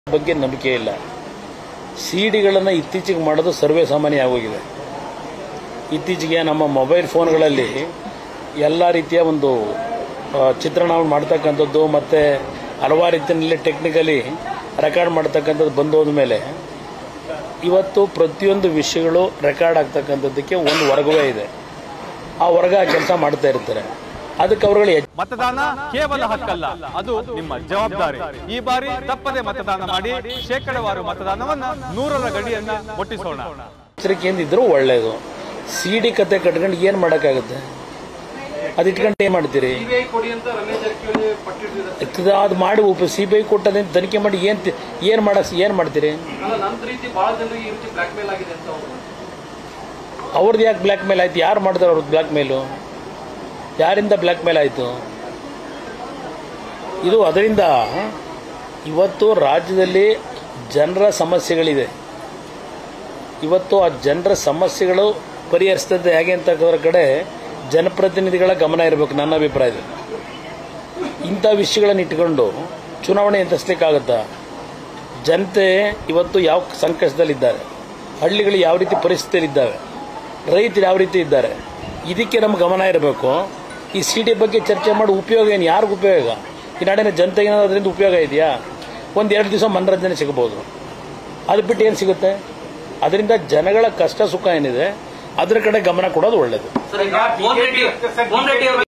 ಬಗ್ಗೆ ನಂಬಿಕೆ ಇಲ್ಲ ಸಿ ಡಿಗಳನ್ನು ಇತ್ತೀಚೆಗೆ ಮಾಡೋದು ಸರ್ವೇ ಸಾಮಾನ್ಯ ಆಗೋಗಿದೆ ಇತ್ತೀಚೆಗೆ ನಮ್ಮ ಮೊಬೈಲ್ ಫೋನ್ಗಳಲ್ಲಿ ಎಲ್ಲ ರೀತಿಯ ಒಂದು ಆ, ಚಿತ್ರಣವನ್ನು ಮಾಡ್ತಕ್ಕಂಥದ್ದು ಮತ್ತು ಹಲವಾರು ರೀತಿಯಲ್ಲಿ ಟೆಕ್ನಿಕಲಿ ರೆಕಾರ್ಡ್ ಮಾಡ್ತಕ್ಕಂಥದ್ದು ಬಂದು ಹೋದ್ಮೇಲೆ ಇವತ್ತು ಪ್ರತಿಯೊಂದು ವಿಷಯಗಳು ರೆಕಾರ್ಡ್ ಆಗ್ತಕ್ಕಂಥದ್ದಕ್ಕೆ ಒಂದು ವರ್ಗವೇ ಇದೆ ಆ ವರ್ಗ ಕೆಲಸ ಮಾಡ್ತಾ ಇರ್ತಾರೆ ಅದಕ್ಕೆ ಅವರುಗಳು ಎಚ್- ಮತದಾನ ಕೇವಲ ಹಕ್ಕಲ್ಲ ಅದು ನಿಮ್ಮ ಜವಾಬ್ದಾರಿ ಈ ಬಾರಿ ತಪ್ಪದೆ ಮತದಾನ ಮಾಡಿ ಶೇಕಡವಾರು ಮತದಾನವನ್ನ ನೂರರ ಗಡಿಯನ್ನ ಮುಟ್ಟಿಸೋಣ ಎಚ್ಚರಿಕೆಯಿಂದ ಇದ್ರೂ ಒಳ್ಳೆಯದು ಸಿ ಡಿ ಕತೆ ಕಟ್ಕೊಂಡು ಏನು ಮಾಡೋಕ್ಕಾಗುತ್ತೆ ಅದು ಇಟ್ಕೊಂಡು ಏನು ಮಾಡ್ತೀರಿ ಸಿಬಿಐ ಕೊಡಿ ಅಂತ ರಮೇಶ್ ಜಾರಕಿಹೊಳಿ ಪಟ್ಟಿಟ್ಟಿದ್ದಾರೆ ಅದು ಮಾಡಿ ಉಪ ಸಿ ಬಿ ಐ ಕೊಟ್ಟದಿಂದ ತನಿಖೆ ಮಾಡಿ ಏನು ಏನು ಮಾಡಕ್ ಏನು ಮಾಡ್ತೀರಿ ಅಲ್ಲ ನನ್ನ ರೀತಿ ಬಹಳ ಜನರಿಗೆ ಈ ರೀತಿ ಬ್ಲಾಕ್ ಮೇಲ್ ಆಗಿದೆ ಅಂತ ಅವರು ಅವ್ರದ್ದು ಯಾಕೆ ಬ್ಲ್ಯಾಕ್ ಮೇಲ್ ಆಯ್ತು ಯಾರು ಮಾಡ್ತಾರೆ ಅವ್ರದ್ದು ಬ್ಲ್ಯಾಕ್ ಮೇಲು ಯಾರಿಂದ ಬ್ಲ್ಯಾಕ್ ಮೇಲ್ ಆಯಿತು ಇದು ಅದರಿಂದ ಇವತ್ತು ರಾಜ್ಯದಲ್ಲಿ ಜನರ ಸಮಸ್ಯೆಗಳಿದೆ ಇವತ್ತು ಆ ಜನರ ಸಮಸ್ಯೆಗಳು ಪರಿಹರಿಸ್ತದೆ ಹೇಗೆ ಅಂತಕ್ಕದ್ರ ಕಡೆ ಜನಪ್ರತಿನಿಧಿಗಳ ಗಮನ ಇರಬೇಕು ನನ್ನ ಅಭಿಪ್ರಾಯದಲ್ಲಿ ಇಂಥ ವಿಷಯಗಳನ್ನು ಇಟ್ಕೊಂಡು ಚುನಾವಣೆ ಎದುರಿಸ್ಲಿಕ್ಕಾಗತ್ತಾ ಜನತೆ ಇವತ್ತು ಯಾವ ಸಂಕಷ್ಟದಲ್ಲಿದ್ದಾರೆ ಹಳ್ಳಿಗಳು ಯಾವ ರೀತಿ ಪರಿಸ್ಥಿತಿಯಲ್ಲಿದ್ದಾವೆ ರೈತರು ಯಾವ ರೀತಿ ಇದ್ದಾರೆ ಇದಕ್ಕೆ ನಮ್ಮ ಗಮನ ಇರಬೇಕು ಈ ಸಿ ಡಿ ಬಗ್ಗೆ ಚರ್ಚೆ ಮಾಡಿ ಉಪಯೋಗ ಏನು ಯಾರಿಗೂ ಉಪಯೋಗ ಈ ನಾಡಿನ ಜನತೆಗೆ ಏನಾದ್ರು ಅದರಿಂದ ಉಪಯೋಗ ಇದೆಯಾ ಒಂದು ಎರಡು ದಿವಸ ಮನರಂಜನೆ ಸಿಗಬಹುದು ಅದು ಬಿಟ್ಟು ಏನು ಸಿಗುತ್ತೆ ಅದರಿಂದ ಜನಗಳ ಕಷ್ಟ ಸುಖ ಏನಿದೆ ಅದರ ಕಡೆ ಗಮನ ಕೊಡೋದು ಒಳ್ಳೆಯದು ಸರ್ ಈಗ ಬೋನ್ ರೆಡ್ಡಿ ಬೋನ್ ರೆಡ್ಡಿ ಅವರು